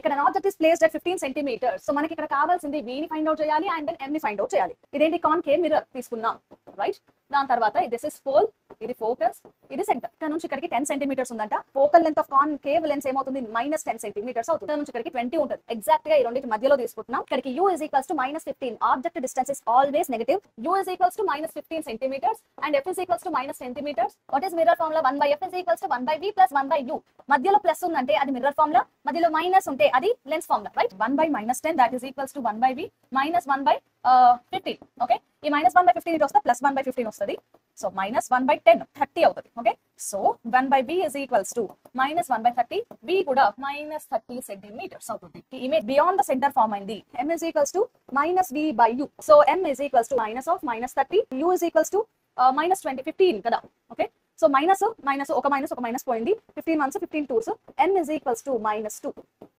ఇక్కడ object is placed at fifteen centimetres so మనకి ఇక్కడ కావాల్సింది v ని ఫైండ్ అవుట్ చేయాలి అండ్ దెన్ m ని ఫైండ్ అవుట్ చేయాలి ఇదేంటి కాన్కేవ్ మిర్రర్ తీసుకున్నాం రైట్ దాని తర్వాత దిస్ ఇస్ పోల్ ఇది ఫోకస్ ఇది సెంటర్ ఇక్కడ నుంచి ఇక్కడికి టెన్ సెంటీమీటర్స్ ఉందంట focal length of concave lens ఏమవుతుంది మైనస్ టెన్ సెంటీమీటర్స్ అవుతుంది ఇక్కడ నుంచి ఇక్కడికి ట్వంటీ ఉంటుంది ఎగ్జాక్ట్ గా ఈ రెండింటి మధ్యలో తీసుకుంటున్నాం ఇక్కడికి u is equals to minus fifteen object distance is always negative u is equals to minus fifteen centimetres and f is equals to minus centimetres what is mirror formula one by f is equals to one by v plus one by u మధ్యలో plus ఉందంటే అది mirror formula మధ్యలో minus ఉంటే అది lens formula right one by minus ten that is equals to one by we minus one by fifteen okay ఈ minus one by fifteen ఇటు వస్తే plus one by fifteen వస్తుంది so minus one by ten thirty అవుతుంది okay so one by b is equals to minus one by thirty b కూడా minus thirty centimetres అవుతుంది image beyond the centre form అయింది m is equals to minus v by u so m is equals to minus of minus thirty u is equals to minus twenty fifteen కదా okay so minus minus ఒక minus ఒక minus పోయింది fifteen ones fifteen twos n is equals to minus two